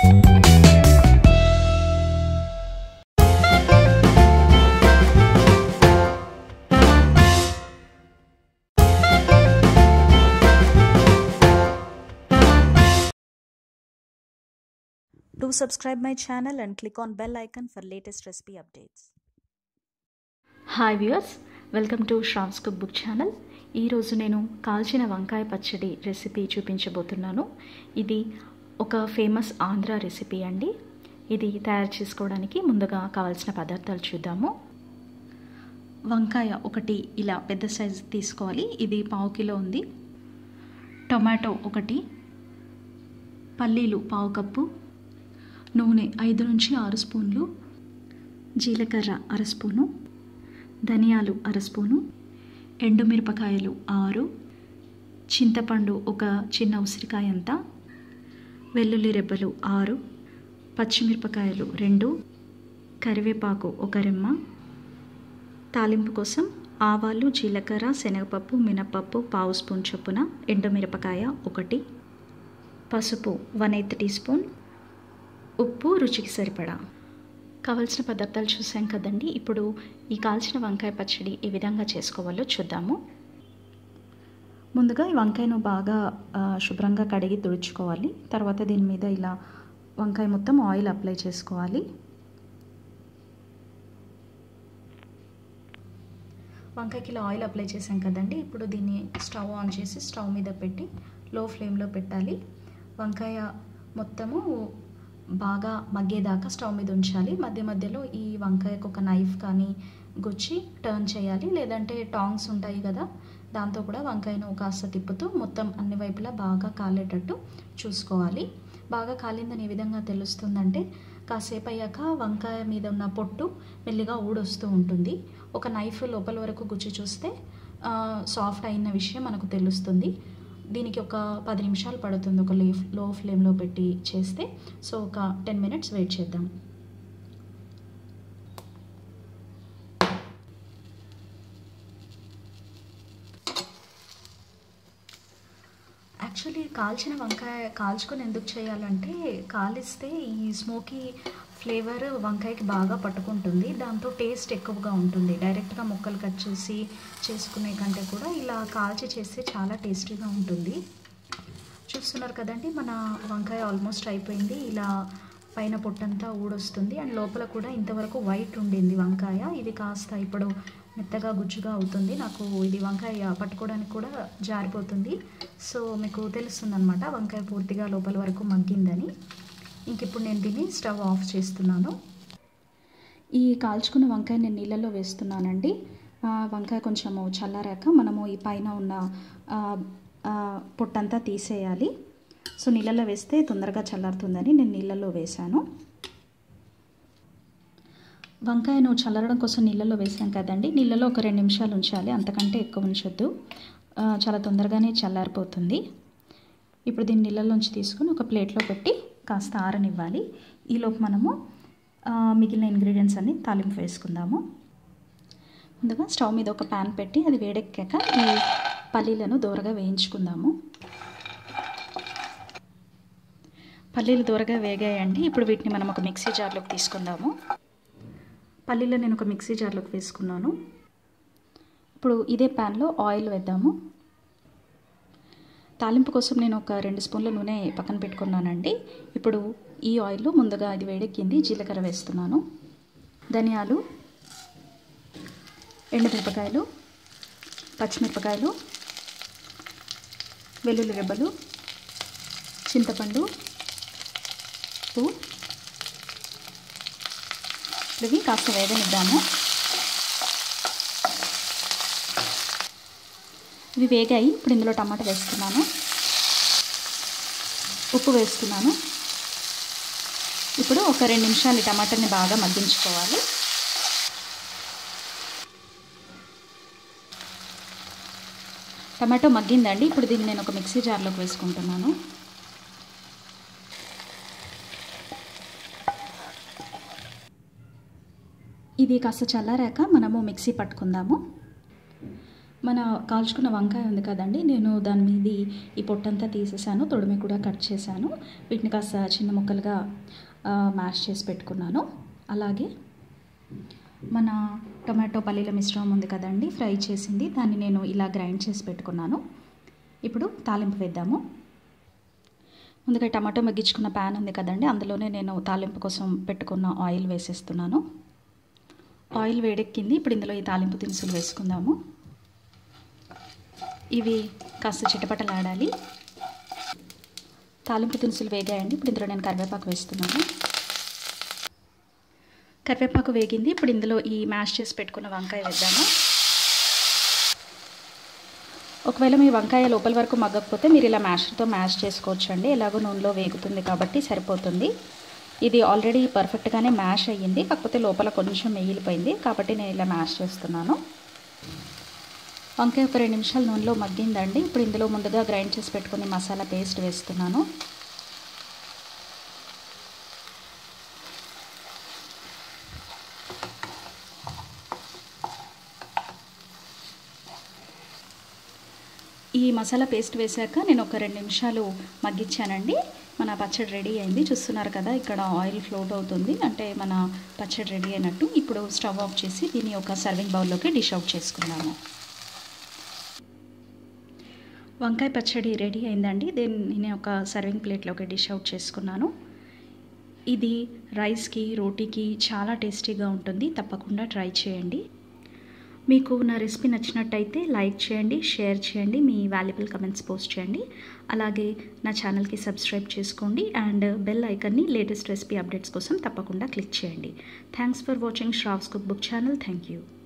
Do subscribe my channel and click on bell icon for latest recipe updates. Hi viewers welcome to Sravs cook book channel ఈరోజు నేను కాల్చిన వంకాయ పచ్చడి recipe చూపించబోతున్నాను ఇది ఒక ఫేమస్ ఆంధ్ర రెసిపీ అండి ఇది తయారు చేసుకోవడానికి ముందుగా కావాల్సిన పదార్థాలు చూద్దాము వంకాయ ఒకటి ఇలా పెద్ద సైజు తీసుకోవాలి ఇది పావు కిలో ఉంది టొమాటో ఒకటి పల్లీలు పావు కప్పు నూనె ఐదు నుంచి ఆరు స్పూన్లు జీలకర్ర అర స్పూను ధనియాలు అర స్పూను ఎండుమిరపకాయలు ఆరు చింతపండు ఒక చిన్న ఉసిరికాయ అంత వెల్లుల్లి రెబ్బలు ఆరు పచ్చిమిరపకాయలు రెండు కరివేపాకు ఒక రెమ్మ తాలింపు కోసం ఆవాలు జీలకర్ర శనగపప్పు మినపప్పు పావు స్పూన్ చొప్పున ఎండుమిరపకాయ ఒకటి పసుపు వన్ ఎయిత్ టీ స్పూన్ ఉప్పు రుచికి సరిపడా కావలసిన పదార్థాలు చూసాం కదండి ఇప్పుడు ఈ కాల్చిన వంకాయ పచ్చడి ఏ విధంగా చేసుకోవాలో చూద్దాము ముందుగా ఈ వంకాయను బాగా ఆ, శుభ్రంగా కడిగి తుడుచుకోవాలి తర్వాత దీని మీద ఇలా వంకాయ మొత్తం ఆయిల్ అప్లై చేసుకోవాలి వంకాయకి ఇలా ఆయిల్ అప్లై చేసాం కదండి ఇప్పుడు దీన్ని స్టవ్ ఆన్ చేసి స్టవ్ మీద పెట్టి లో ఫ్లేమ్లో పెట్టాలి వంకాయ మొత్తము బాగా మగ్గేదాకా స్టవ్ మీద ఉంచాలి మధ్య మధ్యలో ఈ వంకాయకు ఒక నైఫ్ కానీ గుచ్చి టర్న్ చేయాలి లేదంటే టాంగ్స్ ఉంటాయి కదా దాంతో కూడా వంకాయను కాస్త తిప్పుతూ మొత్తం అన్ని వైపులా బాగా కాలేటట్టు చూసుకోవాలి బాగా కాలిందని ఏ విధంగా తెలుస్తుందంటే కాసేపు అయ్యాక వంకాయ మీద ఉన్న పొట్టు మెల్లిగా ఊడొస్తూ ఉంటుంది ఒక నైఫ్ లోపల వరకు గుచ్చి చూస్తే సాఫ్ట్ అయిన విషయం మనకు తెలుస్తుంది దీనికి ఒక పది నిమిషాలు పడుతుంది ఒక లే లో ఫ్లేమ్లో పెట్టి చేస్తే సో ఒక టెన్ మినిట్స్ వెయిట్ చేద్దాం యాక్చువల్లీ కాల్చిన వంకాయ కాల్చుకొని ఎందుకు చేయాలంటే కాలిస్తే ఈ స్మోకీ ఫ్లేవర్ వంకాయకి బాగా పట్టుకుంటుంది దాంతో టేస్ట్ ఎక్కువగా ఉంటుంది డైరెక్ట్గా ముక్కలు కట్ చేసి చేసుకునే కంటే కూడా ఇలా కాల్చి చేస్తే చాలా టేస్టీగా ఉంటుంది చూస్తున్నారు కదండి మన వంకాయ ఆల్మోస్ట్ అయిపోయింది ఇలా పైన పొట్టంతా ఊడొస్తుంది అండ్ లోపల కూడా ఇంతవరకు వైట్ ఉండింది వంకాయ ఇది కాస్త ఇప్పుడు మెత్తగా గుజ్జుగా అవుతుంది నాకు ఇది వంకాయ పట్టుకోవడానికి కూడా జారిపోతుంది సో మీకు తెలుస్తుంది అనమాట వంకాయ పూర్తిగా లోపల వరకు మగ్గిందని ఇంక ఇప్పుడు నేను దీన్ని స్టవ్ ఆఫ్ చేస్తున్నాను ఈ కాల్చుకున్న వంకాయ నేను నీళ్ళలో వేస్తున్నానండి ఆ, వంకాయ కొంచెము చల్లారాక మనము ఈ పైన ఉన్న ఆ, ఆ, పొట్టంతా తీసేయాలి సో నీళ్ళలో వేస్తే తొందరగా చల్లారుతుందని నేను నీళ్ళలో వేశాను వంకాయను చల్లరడం కోసం నీళ్ళలో వేసాం కదండి నీళ్ళలో ఒక రెండు నిమిషాలు ఉంచాలి అంతకంటే ఎక్కువ ఉంచొద్దు ఆ, చాలా తొందరగానే చల్లారిపోతుంది ఇప్పుడు దీన్ని నీళ్ళలోంచి తీసుకుని ఒక ప్లేట్లో పెట్టి కాస్త ఆరనివ్వాలి ఈలోపు మనము ఆ, మిగిలిన ఇంగ్రీడియంట్స్ అన్ని తాలింపు వేసుకుందాము ముందుగా స్టవ్ మీద ఒక ప్యాన్ పెట్టి అది వేడెక్కాక ఈ పల్లీలను దూరగా వేయించుకుందాము పల్లీలు దూరగా వేగాయండి ఇప్పుడు వీటిని మనం ఒక మిక్సీ జార్లోకి తీసుకుందాము పల్లీలు నేను ఒక మిక్సీ జార్లోకి వేసుకున్నాను ఇప్పుడు ఇదే ప్యాన్లో ఆయిల్ వేద్దాము తాలింపు కోసం నేను ఒక రెండు స్పూన్ల నూనె పక్కన పెట్టుకున్నానండి ఇప్పుడు ఈ ఆయిల్లో ముందుగా అది వేడెక్కింది జీలకర్ర వేస్తున్నాను ధనియాలు ఎండుమిరపకాయలు పచ్చిమిరపకాయలు వెల్లుల్లి రెబ్బలు చింతపండు ఉప్పు ఇవి కాస్త వేగనిద్దాము ఇవి వేగాయి ఇప్పుడు ఇందులో టమాటా వేస్తున్నాను ఉప్పు వేస్తున్నాను ఇప్పుడు ఒక రెండు నిమిషాలు ఈ టమాటాని బాగా మగ్గించుకోవాలి టమాటో మగ్గిందండి ఇప్పుడు దీన్ని నేను ఒక మిక్సీ జార్లోకి వేసుకుంటున్నాను ఇది కాస్త చల్లారాక మనము మిక్సీ పట్టుకుందాము మన కాల్చుకున్న వంకాయ ఉంది కదండి నేను దాని మీది ఈ పొట్టంతా తీసేసాను తొడిమి కూడా కట్ చేశాను వీటిని కాస్త చిన్న ముక్కలుగా మ్యాష్ చేసి పెట్టుకున్నాను అలాగే మన టొమాటో పల్లీల మిశ్రమం ఉంది కదండి ఫ్రై చేసింది దాన్ని నేను ఇలా గ్రైండ్ చేసి పెట్టుకున్నాను ఇప్పుడు తాలింపు వేద్దాము ముందుగా టమాటో మగ్గించుకున్న ప్యాన్ ఉంది కదండి అందులోనే నేను తాలింపు కోసం పెట్టుకున్న ఆయిల్ వేసేస్తున్నాను ఆయిల్ వేడెక్కింది ఇప్పుడు ఇందులో ఈ తాలింపు దినుసులు వేసుకుందాము ఇవి కాస్త చిటపటలాడాలి తాలింపు దినుసులు వేగాయండి ఇప్పుడు ఇందులో నేను కరివేపాకు వేస్తున్నాను కరివేపాకు వేగింది ఇప్పుడు ఇందులో ఈ మ్యాష్ చేసి పెట్టుకున్న వంకాయ వేద్దాము ఒకవేళ మీ వంకాయ లోపల వరకు మగ్గకపోతే మీరు ఇలా మ్యాష్తో మ్యాష్ చేసుకోవచ్చు అండి ఎలాగో నూనెలో వేగుతుంది కాబట్టి సరిపోతుంది ఇది ఆల్రెడీ పర్ఫెక్ట్గానే మ్యాష్ అయ్యింది కాకపోతే లోపల కొంచెం మిగిలిపోయింది కాబట్టి నేను ఇలా మ్యాష్ చేస్తున్నాను వంకాయ ఒక రెండు నిమిషాలు నూనెలో మగ్గిందండి ఇప్పుడు ఇందులో ముందుగా గ్రైండ్ చేసి పెట్టుకుని మసాలా పేస్ట్ వేస్తున్నాను ఈ మసాలా పేస్ట్ వేశాక నేను ఒక రెండు నిమిషాలు మగ్గించానండి మన పచ్చడి రెడీ అయింది చూస్తున్నారు కదా ఇక్కడ ఆయిల్ ఫ్లోట్ అవుతుంది అంటే మన పచ్చడి రెడీ అయినట్టు ఇప్పుడు స్టవ్ ఆఫ్ చేసి దీన్ని ఒక సర్వింగ్ బౌల్లోకి డిష్ అవుట్ చేసుకున్నాము వంకాయ పచ్చడి రెడీ అయిందండి దీన్ని నేను ఒక సర్వింగ్ ప్లేట్లోకి డిష్ అవుట్ చేసుకున్నాను ఇది రైస్కి రోటీకి చాలా టేస్టీగా ఉంటుంది తప్పకుండా ట్రై చేయండి మీకు నా రెసిపీ నచ్చినట్టయితే లైక్ చేయండి షేర్ చేయండి మీ వాల్యుబుల్ కమెంట్స్ పోస్ట్ చేయండి అలాగే నా ఛానల్కి సబ్స్క్రైబ్ చేసుకోండి అండ్ బెల్ ఐకన్ని లేటెస్ట్ రెసిపీ అప్డేట్స్ కోసం తప్పకుండా క్లిక్ చేయండి thanks for watching Sravs cook book channel thank you